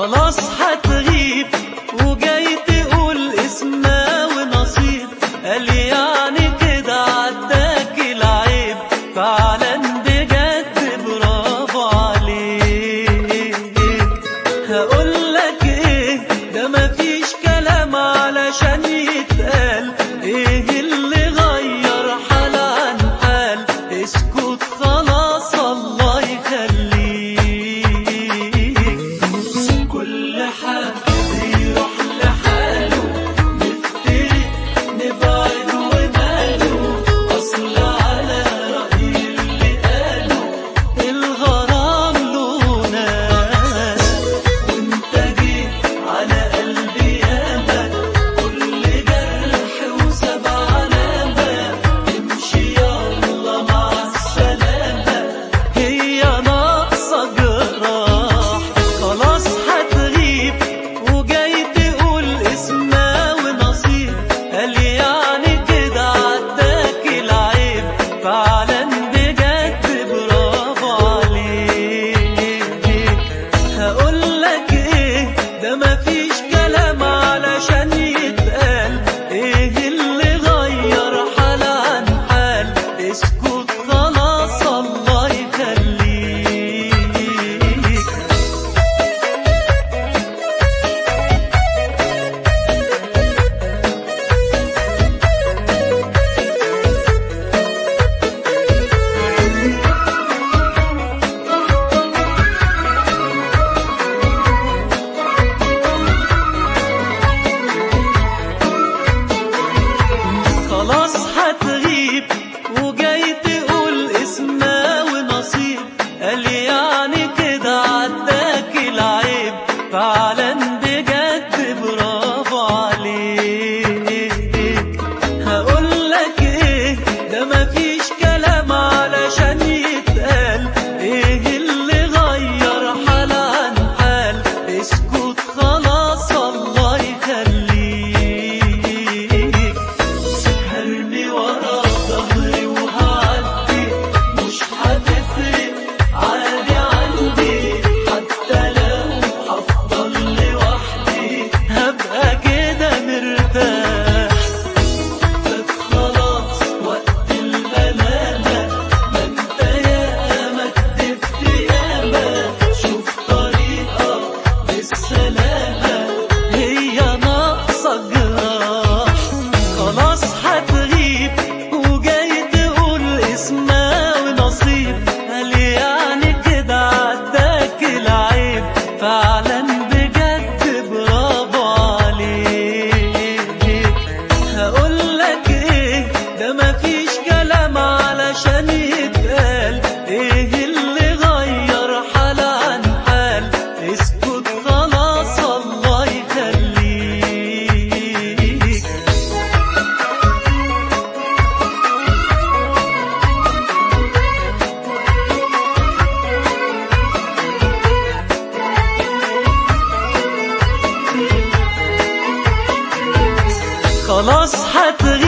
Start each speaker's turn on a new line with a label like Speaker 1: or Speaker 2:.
Speaker 1: خلاص هتغيب وجاي تقول اسمها ونصيب قال يعني كده عداك العيب فعلا بجد برافو عليك هقول لك ايه ده مفيش كلام علشان يتقال ايه اللي غير حال عن حال اسكت خلاص الله يخليك كل حد يروح لحاله نفترق نبعد وماله اصل على رأي اللي قاله الغرام له ناس وانت جيت على قلبي ياما كل جرح وساب علامة امشي يلا مع السلامة هي ناقصة جراح خلاص هتغيب وجاي تقول اسمها ونصيب قال يعني كده عداك العيب فعلا بجد برافو عليك هقول لك ايه ده مفيش كلام علشان يتقال ايه اللي غير حال عن حال اسكت خلاص الله يخليك خلاص هتغيب وجاي تقول اسمها ونصيب قال يعني كده عداك العيب فعلا بجد برافو عليك هقول لك ايه ده مفيش كلام علشان يتقال ايه اللي غير حال عن حال اسكت خلاص الله يخليك هرمي ورا ظهري وهعدي مش هتفرق عادي عندي حتى لو هفضل لوحدي هبقى كده مرتاح فات خلاص وقت الملامة ما انت ياما كدبت ياما شوف طريقة بالسلامة هي ناقصة جراح خلاص هتغيب وجاي تقول اسمها ونصيب قال يعني كده عداك العيب فعلا بجد برافو عليك هقول لك ايه ده مفيش كلام علشان يتقال ايه اللي غير حال عن حال اسكت خلاص الله يخليك خلاص هتغيب